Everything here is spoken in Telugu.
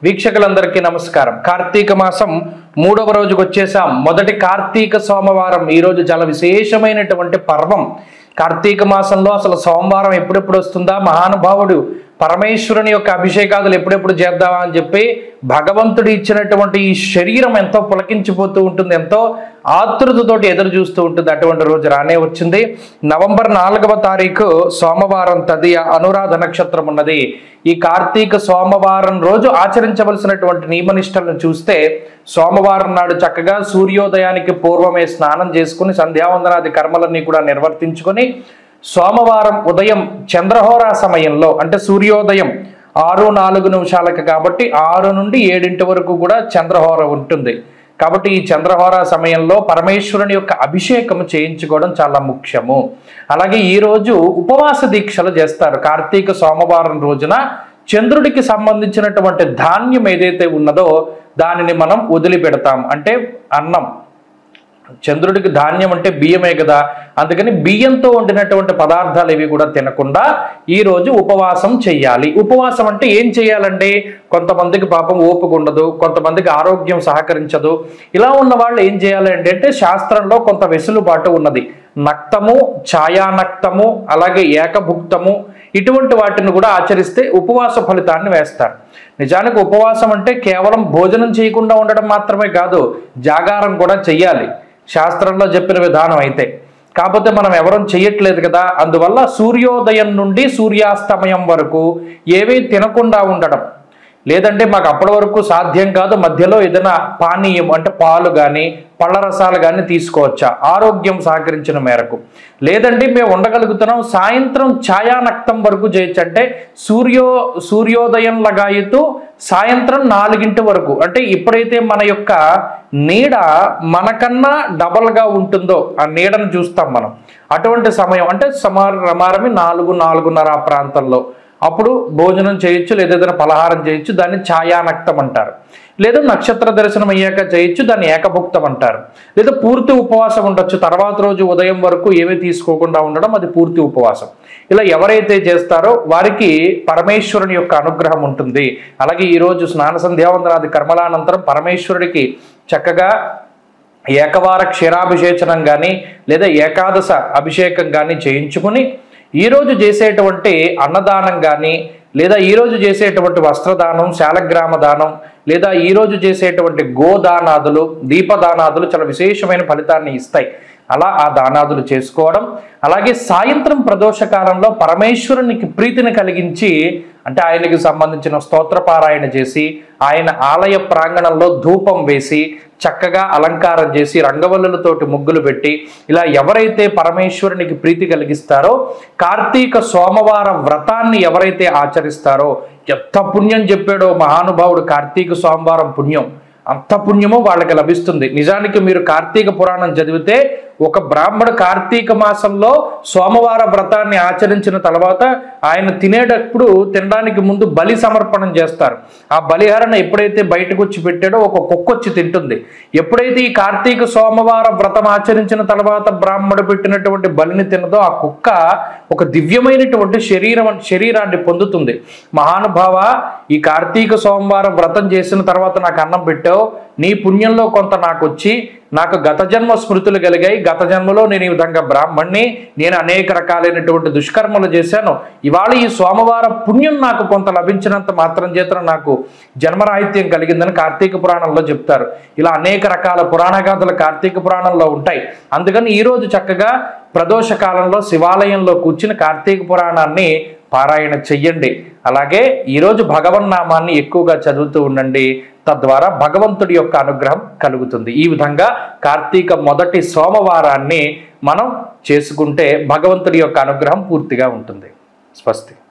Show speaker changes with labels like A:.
A: వీక్షకులందరికీ నమస్కారం కార్తీక మాసం మూడవ రోజుకు వచ్చేసాం మొదటి కార్తీక సోమవారం ఈ రోజు చాలా విశేషమైనటువంటి పర్వం కార్తీక మాసంలో అసలు సోమవారం ఎప్పుడెప్పుడు వస్తుందా మహానుభావుడు పరమేశ్వరుని యొక్క అభిషేకాదులు ఎప్పుడెప్పుడు చేద్దామా అని చెప్పి భగవంతుడు ఇచ్చినటువంటి ఈ శరీరం ఎంతో పులకించిపోతూ ఉంటుంది ఎంతో ఆతృతతోటి ఎదురు చూస్తూ ఉంటుంది అటువంటి రోజు రానే వచ్చింది నవంబర్ నాలుగవ తారీఖు సోమవారం తదియ అనురాధ నక్షత్రం ఉన్నది ఈ కార్తీక సోమవారం రోజు ఆచరించవలసినటువంటి నియమనిష్టలను చూస్తే సోమవారం నాడు చక్కగా సూర్యోదయానికి పూర్వమే స్నానం చేసుకుని సంధ్యావందనాది కర్మలన్నీ కూడా నిర్వర్తించుకొని సోమవారం ఉదయం చంద్రహోరా సమయంలో అంటే సూర్యోదయం ఆరు నాలుగు నిమిషాలకు కాబట్టి ఆరు నుండి ఏడింటి వరకు కూడా చంద్రహోర ఉంటుంది కాబట్టి ఈ చంద్రహోర సమయంలో పరమేశ్వరుని యొక్క అభిషేకం చేయించుకోవడం చాలా ముఖ్యము అలాగే ఈ రోజు ఉపవాస దీక్షలు చేస్తారు కార్తీక సోమవారం రోజున చంద్రుడికి సంబంధించినటువంటి ధాన్యం ఏదైతే ఉన్నదో దానిని మనం వదిలిపెడతాం అంటే అన్నం చంద్రుడికి ధాన్యం అంటే బియ్యమే కదా అందుకని బియ్యంతో వండినటువంటి పదార్థాలు ఇవి కూడా తినకుండా ఈ రోజు ఉపవాసం చెయ్యాలి ఉపవాసం అంటే ఏం చేయాలండి కొంతమందికి పాపం ఓపిక ఉండదు కొంతమందికి ఆరోగ్యం సహకరించదు ఇలా ఉన్న వాళ్ళు ఏం చేయాలి అంటే అంటే శాస్త్రంలో కొంత వెసులుబాటు ఉన్నది నక్తము ఛాయానక్తము అలాగే ఏకభుక్తము ఇటువంటి వాటిని కూడా ఆచరిస్తే ఉపవాస ఫలితాన్ని వేస్తారు నిజానికి ఉపవాసం అంటే కేవలం భోజనం చేయకుండా ఉండడం మాత్రమే కాదు జాగారం కూడా చెయ్యాలి శాస్త్రంలో చెప్పిన విధానం అయితే కాకపోతే మనం ఎవరం చెయ్యట్లేదు కదా అందువల్ల సూర్యోదయం నుండి సూర్యాస్తమయం వరకు ఏవీ తినకుండా ఉండడం లేదంటే మాకు అప్పటి వరకు సాధ్యం కాదు మధ్యలో ఏదైనా పానీయం అంటే పాలు కానీ పళ్ళ రసాలు కానీ తీసుకోవచ్చా ఆరోగ్యం సహకరించిన మేరకు లేదంటే మేము ఉండగలుగుతున్నాం సాయంత్రం ఛాయానక్తం వరకు చేయొచ్చు అంటే సూర్యో సూర్యోదయం లగాయితూ సాయంత్రం నాలుగింటి వరకు అంటే ఎప్పుడైతే మన యొక్క నీడ మనకన్నా డబల్గా ఉంటుందో ఆ నీడను చూస్తాం మనం అటువంటి సమయం అంటే సమార రమారమి నాలుగు నాలుగున్నర ఆ ప్రాంతంలో అప్పుడు భోజనం చేయొచ్చు లేదా ఏదైనా పలహారం చేయొచ్చు దాన్ని ఛాయానక్తం అంటారు లేదా నక్షత్ర దర్శనం అయ్యాక చేయొచ్చు దాన్ని ఏకభుక్తం అంటారు లేదా పూర్తి ఉపవాసం ఉండొచ్చు తర్వాత రోజు ఉదయం వరకు ఏమీ తీసుకోకుండా ఉండడం అది పూర్తి ఉపవాసం ఇలా ఎవరైతే చేస్తారో వారికి పరమేశ్వరుని యొక్క అనుగ్రహం ఉంటుంది అలాగే ఈరోజు స్నాన సంధ్యావందనాది కర్మలానంతరం పరమేశ్వరుడికి చక్కగా ఏకవార క్షీరాభిషేచనం కానీ లేదా ఏకాదశ అభిషేకం కానీ చేయించుకుని ఈరోజు చేసేటువంటి అన్నదానం కానీ లేదా ఈరోజు చేసేటువంటి వస్త్రదానం శాలగ్రామ దానం లేదా ఈరోజు చేసేటువంటి గోదానాదులు దీపదానాదులు చాలా విశేషమైన ఫలితాన్ని ఇస్తాయి అలా ఆ దానాదులు చేసుకోవడం అలాగే సాయంత్రం ప్రదోష కాలంలో పరమేశ్వరునికి ప్రీతిని కలిగించి అంటే ఆయనకి సంబంధించిన స్తోత్రపారాయణ చేసి ఆయన ఆలయ ప్రాంగణంలో ధూపం వేసి చక్కగా అలంకారం చేసి రంగవల్లులతోటి ముగ్గులు పెట్టి ఇలా ఎవరైతే పరమేశ్వరునికి ప్రీతి కలిగిస్తారో కార్తీక సోమవార వ్రతాన్ని ఎవరైతే ఆచరిస్తారో ఎంత పుణ్యం చెప్పాడో మహానుభావుడు కార్తీక సోమవారం పుణ్యం అంత పుణ్యము వాళ్ళకి లభిస్తుంది నిజానికి మీరు కార్తీక పురాణం చదివితే ఒక బ్రాహ్మణ కార్తీక మాసంలో సోమవార వ్రతాన్ని ఆచరించిన తర్వాత ఆయన తినేటప్పుడు తినడానికి ముందు బలి సమర్పణం చేస్తారు ఆ బలిహరణ ఎప్పుడైతే బయటకు వచ్చి పెట్టాడో ఒక కుక్క వచ్చి తింటుంది ఎప్పుడైతే ఈ కార్తీక సోమవార వ్రతం ఆచరించిన తర్వాత బ్రాహ్మడు పెట్టినటువంటి బలిని తినదో ఆ కుక్క ఒక దివ్యమైనటువంటి శరీరం శరీరాన్ని పొందుతుంది మహానుభావ ఈ కార్తీక సోమవారం వ్రతం చేసిన తర్వాత నాకు అన్నం పెట్టావు నీ పుణ్యంలో కొంత నాకు వచ్చి నాకు గత జన్మ స్మృతులు కలిగాయి గత జన్మలో నేను ఈ విధంగా బ్రాహ్మణ్ణి నేను అనేక రకాలైనటువంటి దుష్కర్మలు చేశాను ఇవాళ ఈ సోమవారం పుణ్యం నాకు కొంత లభించినంత మాత్రం చేత నాకు జన్మరాహిత్యం కలిగిందని కార్తీక పురాణంలో చెప్తారు ఇలా అనేక రకాల పురాణ గాథలు కార్తీక పురాణంలో ఉంటాయి అందుకని ఈరోజు చక్కగా ప్రదోష కాలంలో శివాలయంలో కూర్చుని కార్తీక పురాణాన్ని పారాయణ చెయ్యండి అలాగే ఈరోజు భగవన్నామాన్ని ఎక్కువగా చదువుతూ ఉండండి తద్వారా భగవంతుడి యొక్క అనుగ్రహం కలుగుతుంది ఈ విధంగా కార్తీక మొదటి సోమవారాన్ని మనం చేసుకుంటే భగవంతుడి యొక్క అనుగ్రహం పూర్తిగా ఉంటుంది స్వస్తి